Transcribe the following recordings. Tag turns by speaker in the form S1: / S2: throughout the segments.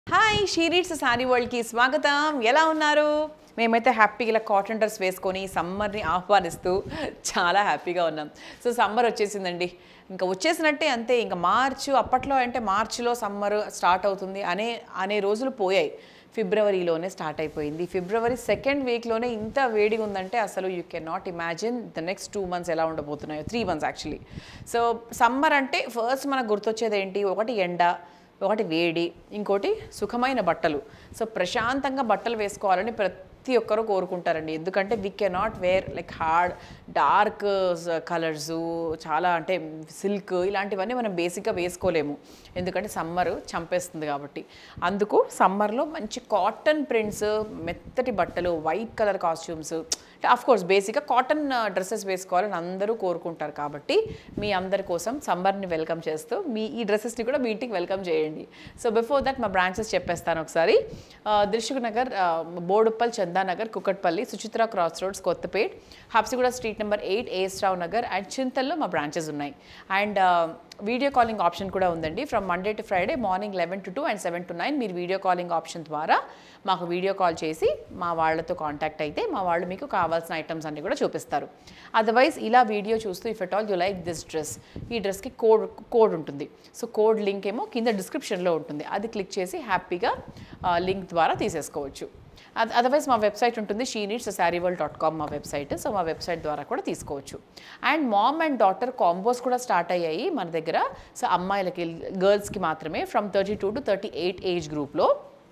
S1: hi షీరీడ్స్ sari వరల్డ్కి స్వాగతం ఎలా ఉన్నారు మేమైతే హ్యాపీగా ఇలా కాటన్ డ్రెస్ వేసుకొని సమ్మర్ని ఆహ్వానిస్తూ చాలా హ్యాపీగా ఉన్నాం సో సమ్మర్ వచ్చేసిందండి ఇంకా వచ్చేసినట్టే అంతే ఇంకా మార్చు అప్పట్లో అంటే మార్చిలో సమ్మర్ స్టార్ట్ అవుతుంది అనే అనే రోజులు పోయాయి ఫిబ్రవరిలోనే స్టార్ట్ అయిపోయింది ఫిబ్రవరి సెకండ్ వీక్లోనే ఇంత వేడిగా ఉందంటే అసలు you can not imagine the next two months ఎలా ఉండబోతున్నాయో three months actually so summer అంటే ఫస్ట్ మనకు గుర్తొచ్చేది ఏంటి ఒకటి ఎండ ఒకటి వేడి ఇంకోటి సుఖమైన బట్టలు సో ప్రశాంతంగా బట్టలు వేసుకోవాలని ప్రతి ఒక్కరూ కోరుకుంటారండి ఎందుకంటే we can not wear like hard dark colours చాలా అంటే సిల్క్ ఇలాంటివన్నీ మనం బేసిక్గా వేసుకోలేము ఎందుకంటే సమ్మర్ చంపేస్తుంది కాబట్టి అందుకు సమ్మర్లో మంచి కాటన్ ప్రింట్స్ మెత్తటి బట్టలు white colour costumes of course బేసిక్గా కాటన్ డ్రెస్సెస్ వేసుకోవాలని అందరూ కోరుకుంటారు కాబట్టి మీ అందరి కోసం సమ్మర్ని వెల్కమ్ చేస్తూ మీ ఈ డ్రెస్సెస్ని కూడా మీ ఇంటికి వెల్కమ్ చేయండి సో బిఫోర్ దట్ మా బ్రాంచెస్ చెప్పేస్తాను ఒకసారి Dilsukh Nagar Boduppal Chandanagar Kukatpally Suchitra cross roads Kothapet Habsiguda street number eight A S Rao Nagar and చింతల్లో మా బ్రాంచెస్ ఉన్నాయి అండ్ వీడియో కాలింగ్ ఆప్షన్ కూడా ఉందండి from Monday to Friday morning eleven to two and seven to nine మీరు వీడియో కాలింగ్ ఆప్షన్ ద్వారా మాకు వీడియో కాల్ చేసి మా వాళ్ళతో కాంటాక్ట్ అయితే మా వాళ్ళు మీకు కావాల్సిన ఐటమ్స్ అన్ని కూడా చూపిస్తారు అదర్వైజ్ ఇలా వీడియో చూస్తూ if at all you like this dress ఈ డ్రెస్కి కోడ్ కోడ్ ఉంటుంది సో కోడ్ లింక్ ఏమో కింద డిస్క్రిప్షన్లో ఉంటుంది అది క్లిక్ చేసి హ్యాపీగా లింక్ ద్వారా తీసేసుకోవచ్చు అద అదర్వైజ్ మా వెబ్సైట్ ఉంటుంది she needs saree world dot com మా వెబ్సైట్ సో మా వెబ్సైట్ ద్వారా కూడా తీసుకోవచ్చు and mom and daughter combos కూడా స్టార్ట్ అయ్యాయి మన దగ్గర సో అమ్మాయిలకి గర్ల్స్కి మాత్రమే from thirty two to thirty eight age గ్రూప్లో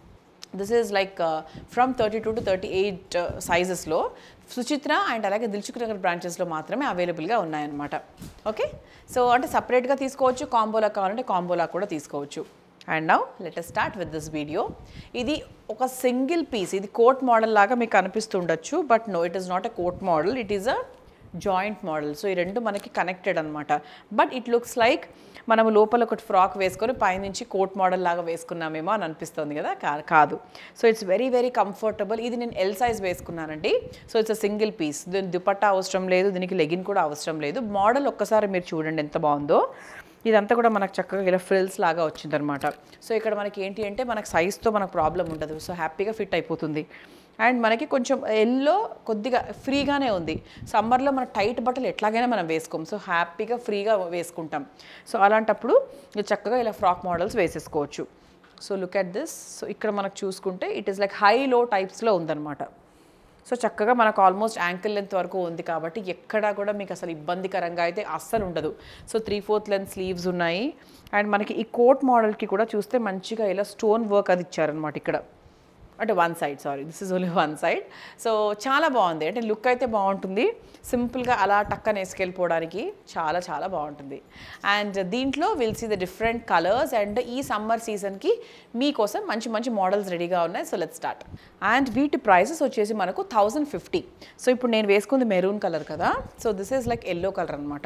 S1: this is like from thirty two to thirty eight సైజెస్లో సుచిత్ర అండ్ అలాగే దిల్చుక్ నగర్ బ్రాంచెస్లో మాత్రమే అవైలబుల్గా ఉన్నాయన్నమాట ఓకే సో అంటే సపరేట్గా తీసుకోవచ్చు కాంబోలా కావాలంటే కాంబోలా కూడా తీసుకోవచ్చు and now let start with this video ఇది ఒక సింగిల్ పీస్ ఇది కోట్ మోడల్ లాగా మీకు అనిపిస్తుండొచ్చు but no it is not a coat model it is a joint model so ఈ రెండు మనకి కనెక్టెడ్ అనమాట బట్ ఇట్ లుక్స్ లైక్ మనం లోపల ఒకటి ఫ్రాక్ వేసుకొని పైనుంచి కోట్ మోడల్ లాగా వేసుకున్నామేమో అని అనిపిస్తుంది కదా కా- కాదు so it's very very comfortable ఇది నేను ఎల్ సైజ్ వేసుకున్నానండి so it's a single piece దీని దుపట్టా అవసరం లేదు దీనికి లెగిన్ కూడా అవసరం లేదు మోడల్ ఒక్కసారి మీరు చూడండి ఎంత బాగుందో ఇదంతా కూడా మనకు చక్కగా ఇలా ఫ్రిల్స్ లాగా వచ్చిందనమాట సో ఇక్కడ మనకి ఏంటి అంటే మనకు సైజ్తో మనకు ప్రాబ్లం ఉండదు సో హ్యాపీగా ఫిట్ అయిపోతుంది అండ్ మనకి కొంచెం ఎల్లో కొద్దిగా ఫ్రీగానే ఉంది సమ్మర్లో మన టైట్ బట్టలు ఎట్లాగైనా మనం వేసుకోం సో హ్యాపీగా ఫ్రీగా వేసుకుంటాం సో అలాంటప్పుడు ఇది చక్కగా ఇలా ఫ్రాక్ మోడల్స్ వేసేసుకోవచ్చు so look at this so ఇక్కడ మనకు చూసుకుంటే ఇట్ ఈస్ లైక్ హై లో టైప్స్లో ఉందన్నమాట సో చక్కగా మనకు ఆల్మోస్ట్ యాంకిల్ లెంత్ వరకు ఉంది కాబట్టి ఎక్కడా కూడా మీకు అసలు ఇబ్బందికరంగా అయితే అస్సలు ఉండదు so three fourth length sleeves ఉన్నాయి అండ్ మనకి ఈ కోట్ మోడల్కి కూడా చూస్తే మంచిగా ఇలా స్టోన్ వర్క్ అది ఇచ్చారనమాట ఇక్కడ అంటే one side sorry this is only one side so చాలా బాగుంది అంటే లుక్ అయితే బాగుంటుంది సింపుల్గా అలా టక్కన వేసుకెళ్ళిపోవడానికి చాలా చాలా బాగుంటుంది అండ్ దీంట్లో will see the different colours and ఈ సమ్మర్ సీజన్కి మీకోసం మంచి మంచి మోడల్స్ రెడీగా ఉన్నాయి సో లెట్ స్టార్ట్ అండ్ వీటి ప్రైసెస్ వచ్చేసి మనకు థౌజండ్ ఫిఫ్టీ సో ఇప్పుడు నేను వేసుకుంది మెరూన్ కలర్ కదా so this is like yellow colour అనమాట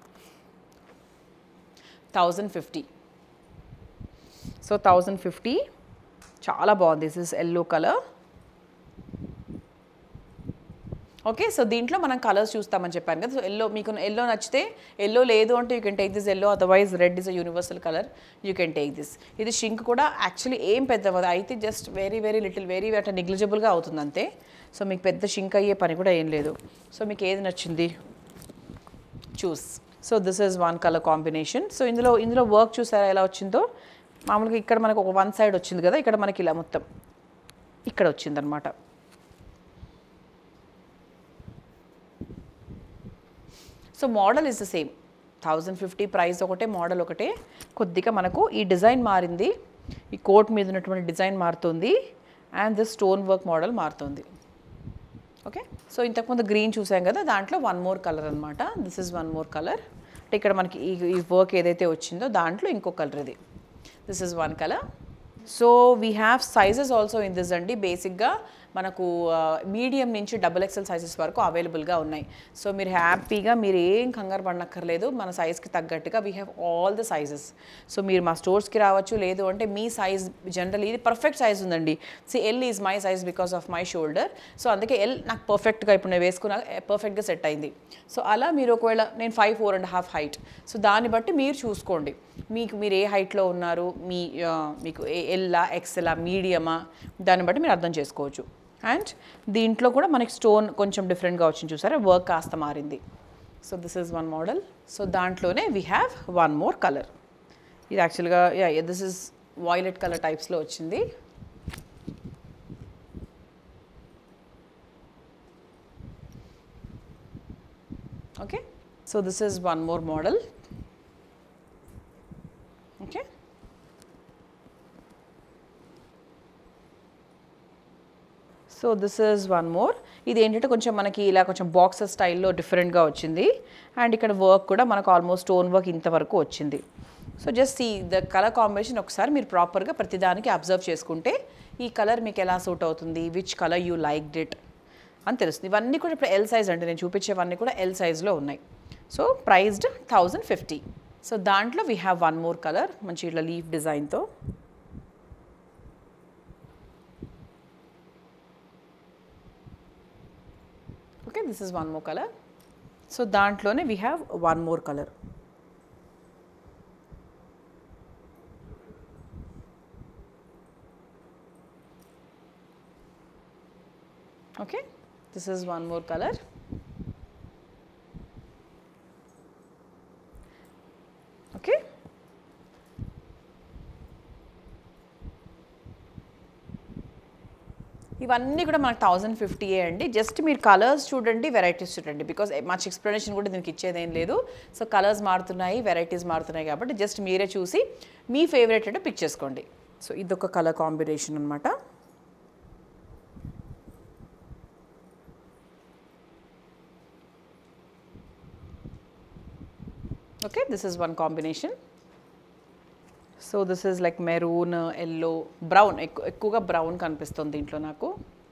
S1: thousand fifty so thousand fifty చాలా బాగుంది this is yellow colour okay so దీంట్లో మనం కలర్స్ చూస్తామని చెప్పాను కదా సో ఎల్లో మీకు ఎల్లో నచ్చితే ఎల్లో లేదు అంటే you can take this yellow otherwise red is a universal colour you can take this ఇది షింక్ కూడా యాక్చువల్లీ ఏం పెద్ద అయితే just very very little very అంటే నెగ్లిజిబుల్గా అవుతుంది అంతే సో మీకు పెద్ద షింక్ అయ్యే పని కూడా ఏం లేదు సో మీకు ఏది నచ్చింది choose so this is one colour combination so ఇందులో ఇందులో వర్క్ చూసారా ఎలా వచ్చిందో మామూలుగా ఇక్కడ మనకు ఒక వన్ సైడ్ వచ్చింది కదా ఇక్కడ మనకి ఇలా మొత్తం ఇక్కడ వచ్చిందనమాట so model is the same thousand fifty price ఒకటే మోడల్ ఒకటే కొద్దిగా మనకు ఈ డిజైన్ మారింది ఈ కోట్ మీద ఉన్నటువంటి డిజైన్ మారుతుంది and this stone work model మారుతుంది ఓకే సో ఇంతకుముందు గ్రీన్ చూసాం కదా దాంట్లో వన్ మోర్ కలర్ అనమాట this is one more colour అంటే ఇక్కడ మనకి ఈ ఈ వర్క్ ఏదైతే వచ్చిందో దాంట్లో ఇంకో కలర్ ఇది this is one colour so we have sizes also in this అండి బేసిక్గా మనకు మీడియం నుంచి డబుల్ ఎక్సెల్ సైజెస్ వరకు అవైలబుల్గా ఉన్నాయి సో మీరు హ్యాపీగా మీరు ఏం కంగారు పడనక్కర్లేదు మన సైజ్కి తగ్గట్టుగా we have all the sizes so మీరు మా స్టోర్స్కి రావచ్చు లేదు అంటే మీ సైజ్ జనరల్ ఇది పర్ఫెక్ట్ సైజ్ ఉందండి see L is my size because of my shoulder so అందుకే ఎల్ నాకు పర్ఫెక్ట్గా ఇప్పుడు నేను వేసుకున్నా పర్ఫెక్ట్గా సెట్ అయింది సో అలా మీరు ఒకవేళ నేను five four and half height so దాన్ని బట్టి మీరు చూసుకోండి మీకు మీరు ఏ హైట్లో ఉన్నారు మీ ఆ, మీకు ఎల్లా ఎక్సెలా మీడియమా దాన్ని బట్టి మీరు అర్థం చేసుకోవచ్చు అండ్ దీంట్లో కూడా మనకి స్టోన్ కొంచెం డిఫరెంట్గా వచ్చింది చూసారా వర్క్ కాస్త మారింది so this is one model so దాంట్లోనే we have one more colour ఇది యాక్చువల్గా yeah this is violet colour టైప్స్లో వచ్చింది okay so this is one more model okay so this is one more ఇది ఏంటంటే కొంచెం మనకి ఇలా కొంచెం బాక్సెస్ స్టైల్లో డిఫరెంట్గా వచ్చింది అండ్ ఇక్కడ వర్క్ కూడా మనకు ఆల్మోస్ట్ స్టోన్ వర్క్ ఇంతవరకు వచ్చింది సో జస్ట్ ఈ ద కలర్ కాంబినేషన్ ఒకసారి మీరు ప్రాపర్గా ప్రతిదానికి అబ్జర్వ్ చేసుకుంటే ఈ కలర్ మీకు ఎలా సూట్ అవుతుంది which colour you like it అని తెలుస్తుంది ఇవన్నీ కూడా ఇప్పుడు ఎల్ సైజ్ అంటే నేను చూపించేవన్నీ కూడా ఎల్ సైజ్లో ఉన్నాయి so priced thousand fifty so దాంట్లో we have one more colour మంచి ఇట్లా లీఫ్ డిజైన్తో okay this is one more colour so దాంట్లోనే we have one more colour okay this is one more color okay ఇవన్నీ కూడా మనకు థౌజండ్ ఫిఫ్టీయే అండి just మీరు కలర్స్ చూడండి వెరైటీస్ చూడండి బికాస్ మచ్ ఎక్స్ప్లెనేషన్ కూడా దీనికి ఇచ్చేదేం లేదు సో కలర్స్ మారుతున్నాయి వెరైటీస్ మారుతున్నాయి కాబట్టి జస్ట్ మీరే చూసి మీ ఫేవరెట్ అంటే పిక్ చేసుకోండి సో ఇదొక కలర్ కాంబినేషన్ అనమాట okay this is one combination so this is like maroon yellow brown ఎక్కువ ఎక్కువగా బ్రౌన్ కనిపిస్తుంది దీంట్లో నాకు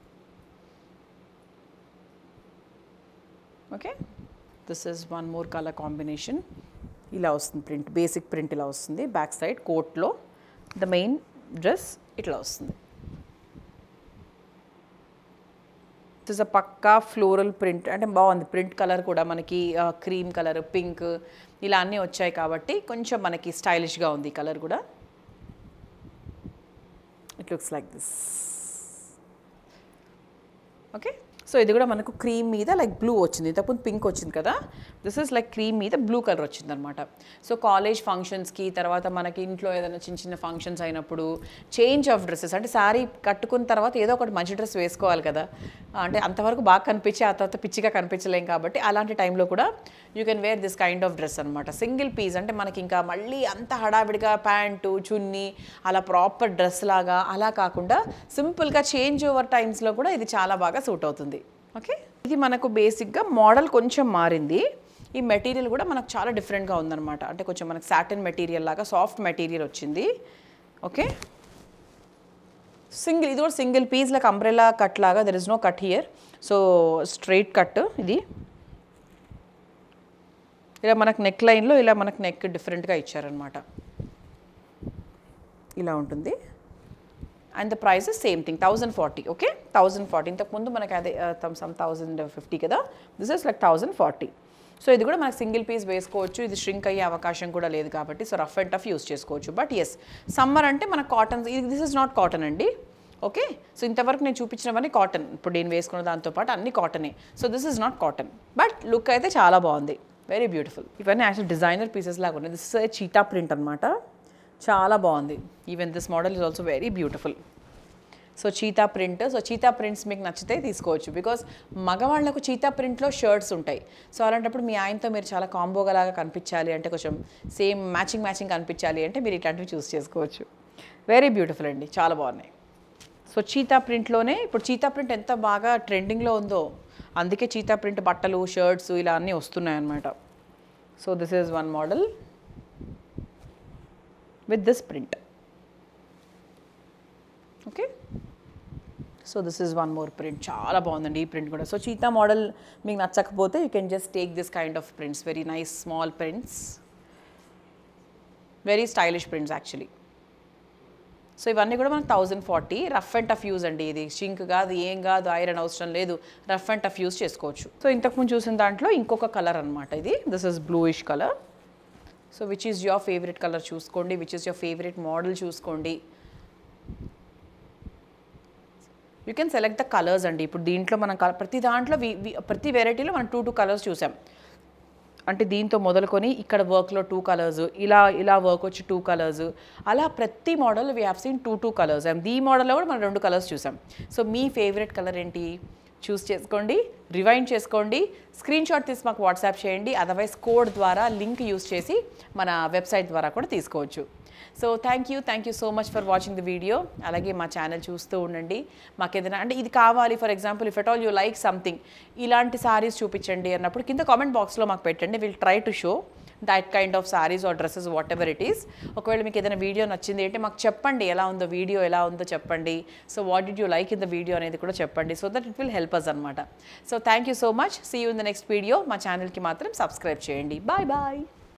S1: okay this is one more colour combination ఇలా వస్తుంది ప్రింట్ బేసిక్ ప్రింట్ ఇలా వస్తుంది బ్యాక్ సైడ్ కోట్లో ద మెయిన్ డ్రెస్ ఇట్లా వస్తుంది దిస్ అ పక్కా ఫ్లోరల్ ప్రింట్ అంటే బాగుంది ప్రింట్ కలర్ కూడా మనకి క్రీమ్ కలర్ పింక్ ఇలా అన్నీ వచ్చాయి కాబట్టి కొంచెం మనకి స్టైలిష్గా ఉంది ఈ కలర్ కూడా it looks like this okay so ఇది కూడా మనకు క్రీమ్ మీద లైక్ బ్లూ వచ్చింది ఇంతకుముందు పింక్ వచ్చింది కదా దిస్ ఇస్ లైక్ క్రీమ్ మీద బ్లూ కలర్ వచ్చింది అనమాట సో కాలేజ్ ఫంక్షన్స్కి తర్వాత మనకి ఇంట్లో ఏదైనా చిన్న చిన్న ఫంక్షన్స్ అయినప్పుడు చేంజ్ ఆఫ్ డ్రెస్సెస్ అంటే శారీ కట్టుకున్న తర్వాత ఏదో ఒకటి మంచి డ్రెస్ వేసుకోవాలి కదా అంటే అంతవరకు బాగా కనిపించి ఆ తర్వాత పిచ్చిగా కనిపించలేం కాబట్టి అలాంటి టైంలో కూడా you can wear this kind of dress అనమాట సింగిల్ పీస్ అంటే మనకి ఇంకా మళ్ళీ అంత హడావిడిగా ప్యాంటు చున్నీ అలా ప్రాపర్ డ్రెస్ లాగా అలా కాకుండా సింపుల్గా చేంజ్ ఓవర్ టైమ్స్లో కూడా ఇది చాలా బాగా సూట్ అవుతుంది ఓకే ఇది మనకు బేసిక్గా మోడల్ కొంచెం మారింది ఈ మెటీరియల్ కూడా మనకు చాలా డిఫరెంట్గా ఉందన్నమాట అంటే కొంచెం మనకు సాటిన్ మెటీరియల్ లాగా సాఫ్ట్ మెటీరియల్ వచ్చింది ఓకే సింగిల్ ఇది కూడా single piece like umbrella cut లాగా there is no cut here so straight cut ఇది ఇలా మనకు నెక్ లైన్లో ఇలా మనకు నెక్ డిఫరెంట్గా ఇచ్చారనమాట ఇలా ఉంటుంది and the price same thing thousand forty okay thousand forty ఇంతకుముందు మనకి అదే సమ్ థౌజండ్ ఫిఫ్టీ కదా this is like thousand forty so ఇది కూడా మనకు సింగిల్ పీస్ వేసుకోవచ్చు ఇది ష్రింక్ అయ్యే అవకాశం కూడా లేదు కాబట్టి so rough and tough use చేసుకోవచ్చు బట్ ఎస్ సమ్మర్ అంటే మన cotton this is not cotton అండి ఓకే సో ఇంతవరకు నేను చూపించినవన్నీ కాటన్ ఇప్పుడు నేను వేసుకున్న దాంతో పాటు అన్ని కాటనే so this is not cotton but look అయితే చాలా బాగుంది వెరీ బ్యూటిఫుల్ ఇవన్నీ యాక్చువల్ డిజైనర్ పీసెస్ లాగా ఉన్నాయి దిస్ ఇస్ చీటా ప్రింట్ అనమాట చాలా బాగుంది even this model is also very beautiful so cheetah print so cheetah prints మీకు నచ్చితే తీసుకోవచ్చు బికాస్ మగవాళ్ళకు చీతా ప్రింట్లో షర్ట్స్ ఉంటాయి సో అలాంటప్పుడు మీ ఆయనతో మీరు చాలా కాంబోగా లాగా కనిపించాలి అంటే కొంచెం సేమ్ మ్యాచింగ్ మ్యాచింగ్ కనిపించాలి అంటే మీరు ఇట్లాంటివి చూస్ చేసుకోవచ్చు వెరీ బ్యూటిఫుల్ అండి చాలా బాగున్నాయి సో చీతా ప్రింట్లోనే ఇప్పుడు చీతా ప్రింట్ ఎంత బాగా ట్రెండింగ్లో ఉందో అందుకే చీతా ప్రింట్ బట్టలు షర్ట్స్ ఇలా అన్నీ వస్తున్నాయి అన్నమాట so this is one model with this print okay so this is one more print చాలా బాగుందండి ఈ ప్రింట్ కూడా సో చీతా మోడల్ మీకు నచ్చకపోతే you can just take this kind of prints very nice small prints very stylish prints actually so ఇవన్నీ కూడా మనకు thousand forty rough and tough use అండి ఇది షింక్ కాదు ఏం కాదు ఐరన్ అవసరం లేదు రఫ్ అండ్ టఫ్ యూజ్ చేసుకోవచ్చు సో ఇంతకుముందు చూసిన దాంట్లో ఇంకొక కలర్ అనమాట ఇది this is bluish colour so which is your favourite colour చూసుకోండి which is your favourite model చూసుకోండి you can select the colours అండి ఇప్పుడు దీంట్లో మనం colour- ప్రతి దాంట్లో వి- వి- ప్రతి వెరైటీలో మనం టూ టూ కలర్స్ చూసాం అంటే దీంతో మొదలుకొని ఇక్కడ వర్క్లో టూ కలర్స్ ఇలా ఇలా వర్క్ వచ్చి టూ కలర్స్ అలా ప్రతి model we have seen two two colours and ఈ మోడల్లో కూడా మనం రెండు కలర్స్ చూసాం సో మీ ఫేవరెట్ కలర్ ఏంటి చూస్ చేసుకోండి రివైండ్ చేసుకోండి స్క్రీన్ షాట్ తీసి మాకు వాట్సాప్ చేయండి అదర్వైజ్ కోడ్ ద్వారా లింక్ యూస్ చేసి మన వెబ్సైట్ ద్వారా కూడా తీసుకోవచ్చు so thank you thank you so much for watching the video అలాగే మా ఛానల్ చూస్తూ ఉండండి మాకు ఏదైనా అంటే ఇది కావాలి for example if at all you like something ఇలాంటి సారీస్ చూపించండి అన్నప్పుడు కింద కామెంట్ బాక్స్లో మాకు పెట్టండి will try to show that kind of saris or dresses whatever it is ఒకవేళ మీకు ఏదైనా వీడియో నచ్చింది అంటే మాకు చెప్పండి ఎలా ఉందో వీడియో ఎలా ఉందో చెప్పండి so what did you like in the video అనేది కూడా చెప్పండి so that it will help us అనమాట so thank you so much see you in the next video మా ఛానల్కి మాత్రం సబ్స్క్రైబ్ చేయండి బాయ్ బాయ్